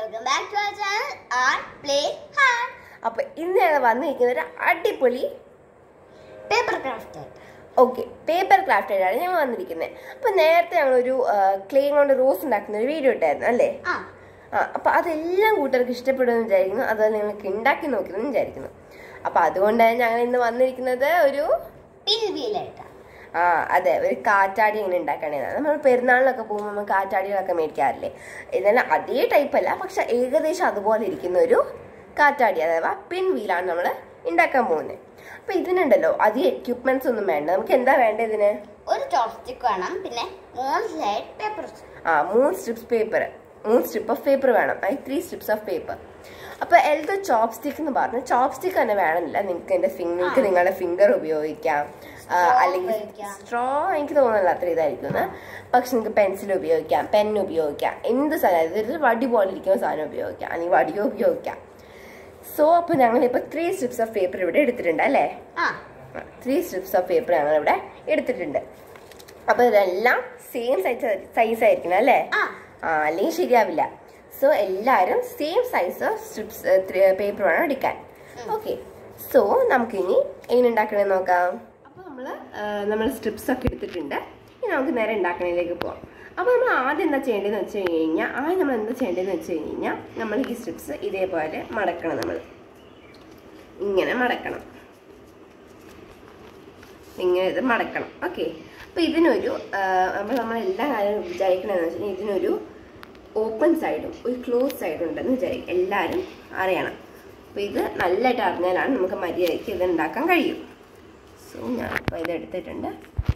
Welcome back to our channel R play hard അപ്പൊ ഇന്ന് ഞങ്ങൾ വന്നിരിക്കുന്ന ഒരു അടിപൊളി paper craft okay paper craft ആയിട്ടാണ് ഞങ്ങൾ വന്നിരിക്കുന്നത് അപ്പൊ നേരത്തെ ഞങ്ങളൊരു ക്ലേ കൊണ്ട് റോസ് ഉണ്ടാക്കുന്ന ഒരു വീഡിയോ ഇട്ടായിരുന്നു അല്ലേ ആ ആ അപ്പൊ അതെല്ലാം കൂട്ടുകാർക്ക് ഇഷ്ടപ്പെടുമെന്ന് വിചാരിക്കുന്നു അതുപോലെ നിങ്ങൾക്ക് ഉണ്ടാക്കി നോക്കണമെന്ന് വിചാരിക്കുന്നു അപ്പൊ അതുകൊണ്ടാണ് ഞങ്ങൾ ഇന്ന് വന്നിരിക്കുന്നത് ഒരു പിൻ വീലായിട്ടാ ആ അതെ ഒരു കാറ്റാടി എങ്ങനെ ഉണ്ടാക്കണേന്ന് നമ്മൾ പെരുന്നാളിലൊക്കെ പോകുമ്പോൾ നമ്മൾ കാറ്റാടികളൊക്കെ മേടിക്കാറില്ലേ ഇതെല്ലാം അതേ ടൈപ്പ് അല്ല പക്ഷെ ഏകദേശം അതുപോലെ ഇരിക്കുന്ന ഒരു കാറ്റാടി അഥവാ പിൻ വീലാണ് നമ്മൾ ഉണ്ടാക്കാൻ പോകുന്നത് അപ്പൊ ഇതിനുണ്ടല്ലോ അധികം എക്യുപ്മെന്റ്സ് ഒന്നും വേണ്ട നമുക്ക് എന്താ വേണ്ടത് ഇതിന് ഒരു ചോപ്സ്റ്റിക് വേണം പിന്നെ മൂന്ന് സൈഡ് പേപ്പർ ആ മൂന്ന് സ്ട്രിപ്സ് പേപ്പർ മൂന്ന് സ്ട്രിപ്പ് ഓഫ് പേപ്പർ വേണം അത് ത്രീ സ്ട്രിപ്സ് ഓഫ് പേപ്പർ അപ്പൊ എൽദോ ചോപ്പ് സ്റ്റിക്ക് എന്ന് പറഞ്ഞു ചോപ്പ് സ്റ്റിക്ക് തന്നെ വേണമെന്നില്ല നിങ്ങൾക്ക് എന്റെ ഫിംഗർ നിങ്ങൾക്ക് നിങ്ങളുടെ ഫിംഗർ ഉപയോഗിക്കാം ആ, Straw അല്ലെങ്കിൽ ഉപയോഗിക്കാം. സ്ട്രോ എനിക്ക് തോന്നുന്നില്ല അത്ര ഇതായിരിക്കും എന്ന്. പക്ഷെ നിങ്ങൾക്ക് പെൻസിൽ ഉപയോഗിക്കാം പെൻ ഉപയോഗിക്കാം എന്ത് സാധനം ഇതൊരു വടി പോലെ ഇരിക്കുന്ന സാധനം ഉപയോഗിക്കാം അല്ലെങ്കിൽ വടിയോ ഉപയോഗിക്കാം സോ അപ്പൊ ഞങ്ങൾ ഇപ്പൊ ത്രീ സ്ട്രിപ്സ് ഓഫ് പേപ്പർ ഇവിടെ എടുത്തിട്ടുണ്ട് അല്ലേ ആ ത്രീ സ്ട്രിപ്സ് ഓഫ് പേപ്പർ ഞങ്ങൾ ഇവിടെ എടുത്തിട്ടുണ്ട് അപ്പൊ ഇതെല്ലാം സെയിം സൈസ് സൈസ് ആയിരിക്കണം അല്ലേ ആ ആ അല്ലെങ്കിൽ ശരിയാവില്ല സോ എല്ലാവരും സെയിം സൈസ് സ്ട്രിപ്സ് പേപ്പർ വേണം എടുക്കാൻ ഓക്കെ സോ നമുക്കിനി എങ്ങനെ ഉണ്ടാക്കണമെന്ന് നോക്കാം അപ്പോൾ നമ്മൾ നമ്മൾ സ്ട്രിപ്സ് ഒക്കെ എടുത്തിട്ടുണ്ട് ഇനി നമുക്ക് നേരെ ഉണ്ടാക്കണതിലേക്ക് പോവാം അപ്പോൾ നമ്മൾ ആദ്യം എന്താ ചെയ്യേണ്ടതെന്ന് വെച്ച് കഴിഞ്ഞാൽ ആദ്യം നമ്മൾ എന്താ ചെയ്യേണ്ടതെന്ന് വെച്ച് കഴിഞ്ഞാൽ നമ്മൾ ഈ സ്ട്രിപ്സ് ഇതേപോലെ മടക്കണം നമ്മൾ ഇങ്ങനെ മടക്കണം ഇങ്ങനെ ഇത് മടക്കണം ഓക്കെ അപ്പോൾ ഇതിനൊരു നമ്മൾ നമ്മൾ എല്ലാ കാര്യം വിചാരിക്കണമെന്ന് വെച്ചാൽ ഇതിനൊരു ഓപ്പൺ സൈഡും ഒരു ക്ലോസ് സൈഡും ഉണ്ടെന്ന് വിചാരിക്കും എല്ലാവരും അറിയണം അപ്പോൾ ഇത് നല്ലതായിട്ട് അറിഞ്ഞാലാണ് നമുക്ക് മര്യാദയ്ക്ക് ഇത് ഉണ്ടാക്കാൻ കഴിയും സോ ഞാൻ ഇപ്പോൾ ഇത് എടുത്തിട്ടുണ്ട്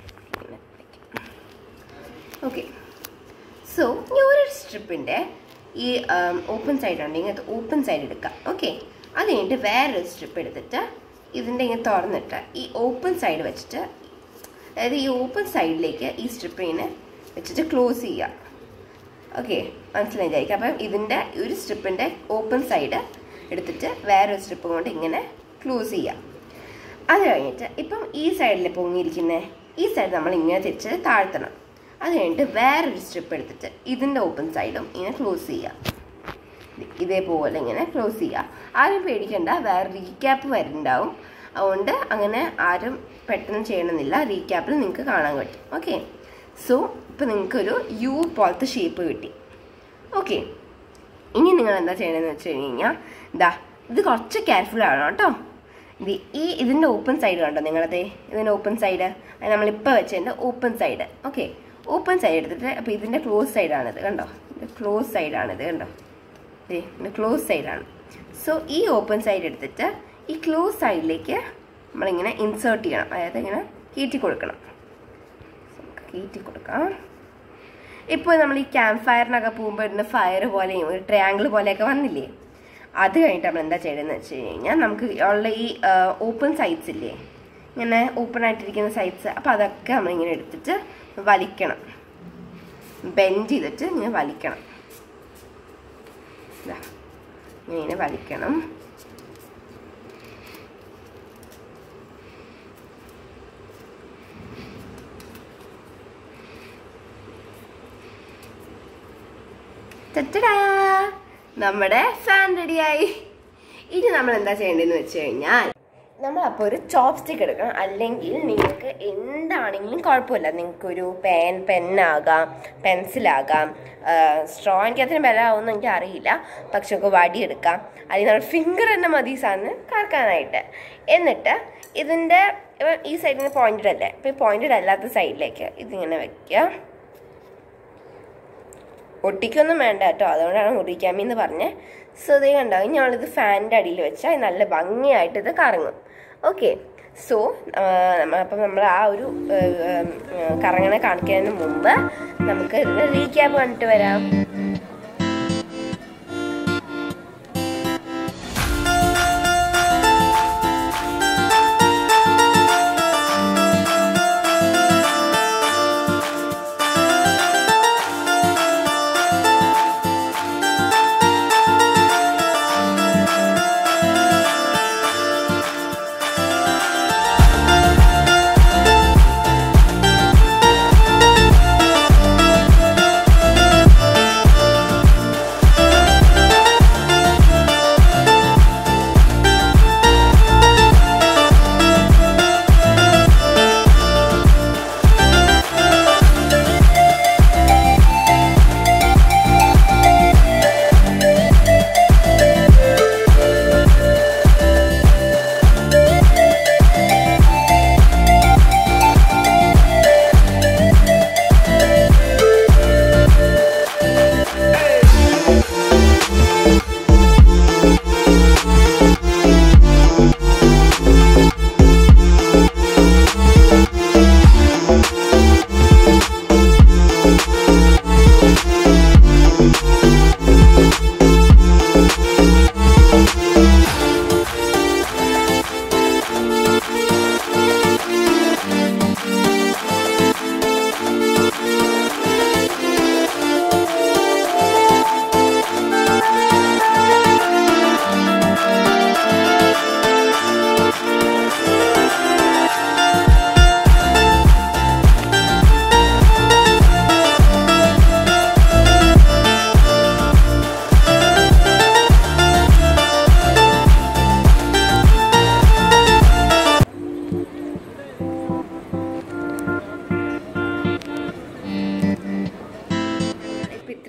ഓക്കെ സോ ഈ ഒരു സ്ട്രിപ്പിൻ്റെ ഈ ഓപ്പൺ സൈഡ് ഉണ്ടെങ്കിൽ അത് ഓപ്പൺ സൈഡ് എടുക്കാം ഓക്കെ അത് കഴിഞ്ഞിട്ട് വേറൊരു സ്ട്രിപ്പ് എടുത്തിട്ട് ഇതിൻ്റെ ഇങ്ങനെ തുറന്നിട്ട് ഈ ഓപ്പൺ സൈഡ് വെച്ചിട്ട് അതായത് ഈ ഓപ്പൺ സൈഡിലേക്ക് ഈ സ്ട്രിപ്പ് ഇങ്ങനെ വെച്ചിട്ട് ക്ലോസ് ചെയ്യുക ഓക്കെ മനസ്സിലായി വിചാരിക്കും അപ്പം ഇതിൻ്റെ ഒരു സ്ട്രിപ്പിൻ്റെ ഓപ്പൺ സൈഡ് എടുത്തിട്ട് വേറൊരു സ്ട്രിപ്പ് കൊണ്ട് ഇങ്ങനെ ക്ലോസ് ചെയ്യുക അത് കഴിഞ്ഞിട്ട് ഇപ്പം ഈ സൈഡിൽ പൊങ്ങിയിരിക്കുന്ന ഈ സൈഡ് നമ്മൾ ഇങ്ങനെ തിരിച്ച് താഴ്ത്തണം അത് കഴിഞ്ഞിട്ട് വേറൊരു സ്ട്രിപ്പ് എടുത്തിട്ട് ഇതിൻ്റെ ഓപ്പൺ സൈഡും ഇങ്ങനെ ക്ലോസ് ചെയ്യുക ഇതേപോലെ ഇങ്ങനെ ക്ലോസ് ചെയ്യുക ആരും പേടിക്കണ്ട വേറെ റീക്യാപ്പ് വരുന്നുണ്ടാവും അതുകൊണ്ട് അങ്ങനെ ആരും പെട്ടെന്ന് ചെയ്യണമെന്നില്ല റീക്യാപ്പിൽ നിങ്ങൾക്ക് കാണാൻ പറ്റും ഓക്കെ സോ ഇപ്പം നിങ്ങൾക്കൊരു യു പോലത്തെ ഷേപ്പ് കിട്ടി ഓക്കെ ഇനി നിങ്ങൾ എന്താ ചെയ്യണമെന്ന് വെച്ച് കഴിഞ്ഞാൽ ഇതാ ഇത് കുറച്ച് കെയർഫുൾ ആണ് കേട്ടോ ഇത് ഈ ഇതിൻ്റെ ഓപ്പൺ സൈഡ് കണ്ടോ നിങ്ങളത് ഇതിൻ്റെ ഓപ്പൺ സൈഡ് അത് നമ്മളിപ്പോൾ വെച്ചതിൻ്റെ open side okay open side എടുത്തിട്ട് അപ്പോൾ ഇതിൻ്റെ ക്ലോസ് സൈഡാണിത് കണ്ടോ ഇത് ക്ലോസ് സൈഡാണിത് കണ്ടോ ഇത് ക്ലോസ് സൈഡാണ് സോ ഈ ഓപ്പൺ സൈഡ് എടുത്തിട്ട് ഈ ക്ലോസ് സൈഡിലേക്ക് നമ്മളിങ്ങനെ ഇൻസേർട്ട് ചെയ്യണം അതായത് ഇങ്ങനെ കീറ്റി കൊടുക്കണം നമുക്ക് കീറ്റി കൊടുക്കാം ഇപ്പോൾ നമ്മൾ ഈ ക്യാമ്പ് ഫയറിനൊക്കെ പോകുമ്പോൾ ഇടുന്ന ഫയർ പോലെയും ഒരു ട്രയാങ്കിൾ പോലെയൊക്കെ വന്നില്ലേ അത് കഴിഞ്ഞിട്ട് നമ്മൾ എന്താ ചെയ്യണമെന്ന് വെച്ച് കഴിഞ്ഞാൽ നമുക്ക് ഉള്ള ഈ ഓപ്പൺ സൈഡ്സ് ഇല്ലേ ഇങ്ങനെ ഓപ്പൺ ആയിട്ടിരിക്കുന്ന സൈഡ്സ് അപ്പോൾ അതൊക്കെ നമ്മളിങ്ങനെ എടുത്തിട്ട് വലിക്കണം ബെൻഡ് ചെയ്തിട്ട് ഇങ്ങനെ വലിക്കണം ഇതാ ഇങ്ങനെ വലിക്കണം ചച്ചടാ നമ്മുടെ ഫാൻ റെഡിയായി ഇനി നമ്മൾ എന്താ ചെയ്യേണ്ടതെന്ന് വെച്ച് കഴിഞ്ഞാൽ നമ്മൾ അപ്പോൾ ഒരു ചോപ്പ് സ്റ്റിക്ക് എടുക്കണം അല്ലെങ്കിൽ നിങ്ങൾക്ക് എന്താണെങ്കിലും കുഴപ്പമില്ല നിങ്ങൾക്കൊരു പെൻ പെന്നാകാം പെൻസിലാകാം സ്ട്രോ എനിക്ക് അതിന് വില ആവുമെന്ന് എനിക്ക് അറിയില്ല പക്ഷെ നമുക്ക് വടി എടുക്കാം അല്ലെങ്കിൽ നമ്മൾ ഫിംഗർ തന്നെ മതി സാധനം കറക്കാനായിട്ട് എന്നിട്ട് ഇതിൻ്റെ ഈ സൈഡിൽ പോയിന്റഡ് അല്ലേ അപ്പോൾ ഈ പോയിന്റഡ് അല്ലാത്ത സൈഡിലേക്ക് ഇതിങ്ങനെ വെക്കുക ഒട്ടിക്കൊന്നും വേണ്ട കേട്ടോ അതുകൊണ്ടാണ് മുറിക്കാമെന്ന് പറഞ്ഞ് സോ ഇത് കണ്ടാവും ഞങ്ങളിത് ഫാനിൻ്റെ അടിയിൽ വെച്ചാൽ നല്ല ഭംഗിയായിട്ട് ഇത് കറങ്ങും ഓക്കെ സോ അപ്പം നമ്മൾ ആ ഒരു കറങ്ങണ കാണിക്കുന്നതിന് മുമ്പ് നമുക്ക് ഇതിന് റീക്യാപ്പ് കണ്ടിട്ട് വരാം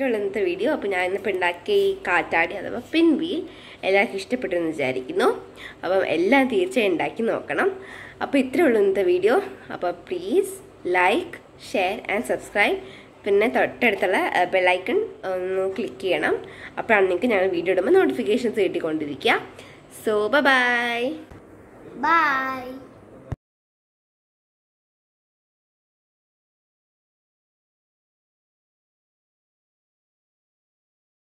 ഇത്രയുള്ള ഇന്നത്തെ വീഡിയോ അപ്പോൾ ഞാൻ ഇന്നിപ്പോൾ ഉണ്ടാക്കിയ ഈ കാറ്റാടി അഥവാ പിൻ വീൽ എല്ലാവർക്കും ഇഷ്ടപ്പെട്ടെന്ന് വിചാരിക്കുന്നു അപ്പം എല്ലാം തീർച്ചയായും ഉണ്ടാക്കി നോക്കണം അപ്പോൾ ഇത്രയേ ഉള്ളൂ ഇന്നത്തെ വീഡിയോ അപ്പോൾ please like share and subscribe പിന്നെ തൊട്ടടുത്തുള്ള ബെല്ലൈക്കൺ ഒന്ന് ക്ലിക്ക് ചെയ്യണം അപ്പോഴാണ് നിങ്ങൾക്ക് ഞങ്ങൾ വീഡിയോ ഇടുമ്പോൾ നോട്ടിഫിക്കേഷൻസ് കിട്ടിക്കൊണ്ടിരിക്കുക സോ ബൈ ബൈ